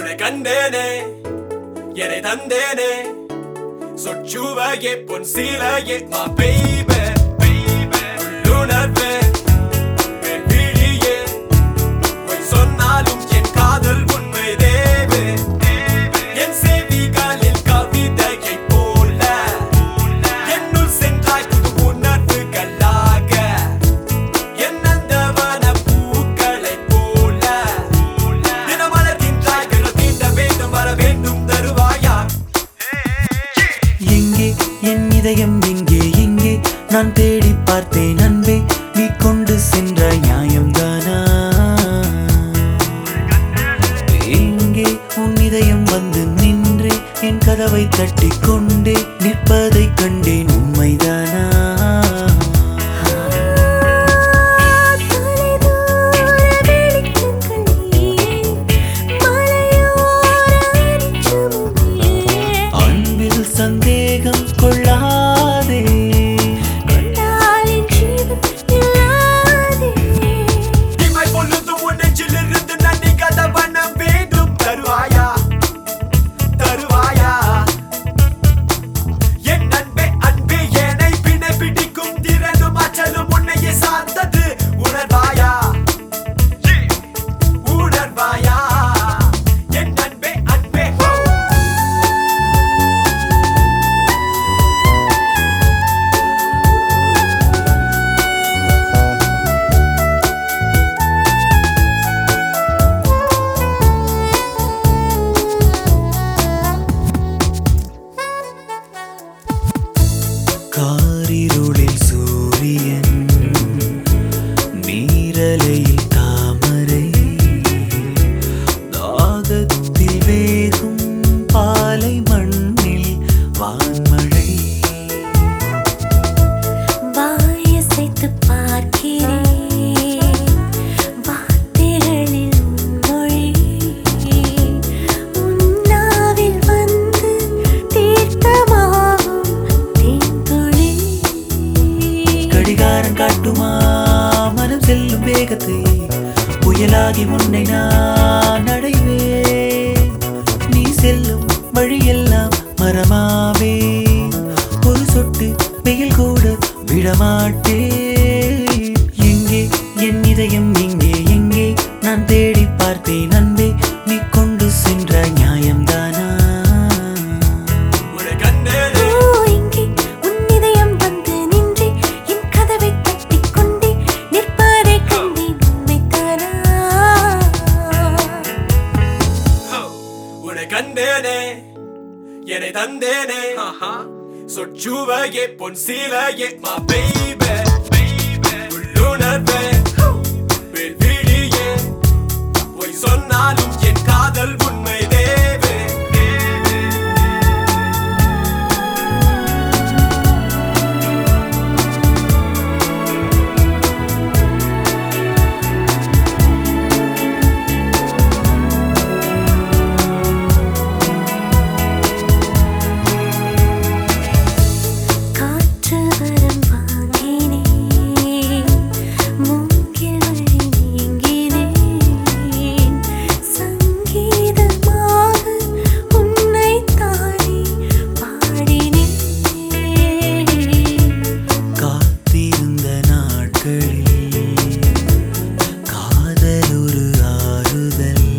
உன்னை கண்டேனே என்னை தந்தேனே சொற்சுவையே பொன் சீலையே மா பெய்பே உள்ளுணர்வே என் விழியே பொய் சொன்னாலும் என் காதல் உண்மை தேவே என் செவிகளில் கவிதையைப் போல என்னுள் சென்றாய் புது உணர்வுகளாக என் நந்தவன பூக்களைப் போல தினமலர்கின்றாய் விரல் தீண்ட வேண்டும் வர வேண்டும் தருவாயா எங்கே என் இதயம் எங்கே எங்கே நான் தேடி பார்த்தேன் அன்பே நீ கொண்டு சென்ற நியாயம்தானா எங்கே உன் இதயம் வந்து நின்றே என் கதவை தட்டி கொண்டே நிற்பதைக் கண்டேன் உண்மைதானா அன்பில் சந்தேகம் கொள்ளாதே இமை பொழுதும் உன் நெஞ்சிலிருந்து நன்றி கதவனம் வேண்டும் தருவாயா தருவாயா என் அன்பே அன்பே என்னை பிணை பிடிக்கும் திறனும் ஆற்றலும் உன்னையே சார்ந்தது உணர்வாயா உணர்வாயா என் அன்பே அன்பே ஹோ காரிருளில் சூரியன் நீரலையில் தாமரை தாகத்தில் வேகும் பாலை மண்ணில் வான்மழை வார்த்தைகளில் மொழி உன்னாவில் வந்து தீர்த்தமாகும் தேன்துளி கடிகாரம் காட்டுமா மனம் செல்லும் வேகத்தை புயலாகி முன்னை நான் அடைவேன் நீ செல்லும் வழியெல்லாம் மரமாவே ஒரு சொட்டு வெயில் கூட விடமாட்டேன் எங்கே என் இதயம் எங்கே எங்கே நான் தேடி பார்த்தேன் அன்பே நீ கொண்டு சென்ற நியாயம்தானா உன்னை கண்டேனே ஓ இங்கே உன் இதயம் வந்து நின்றே என் கதவை தட்டிக் கொண்டே நிற்பதை கண்டேன் உண்மைத்தானா உன்னை கண்டேனே என்னை தந்தேனே சொற்சுவையே பொன் சீலையே மா பெய்பே உள்ளுணர்வே என் விழியே பொய் சொன்னாலும் என் காதல் உண்மை தேவே காற்று வரம் வாங்கினேன் மூங்கில் வழி நீங்கினேன் சங்கீதமாக உன்னை தானே பாடினேன் காத்திருந்த நாட்களில் காதல் ஒரு ஆறுதல்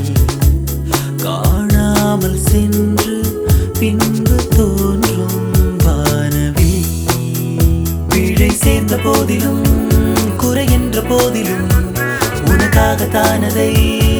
காணாமல் சென்று பின்பு தோன்றும் வானவில் விழை சேர்ந்த போதிலும் குறை என்ற போதிலும் உனக்காக தானதை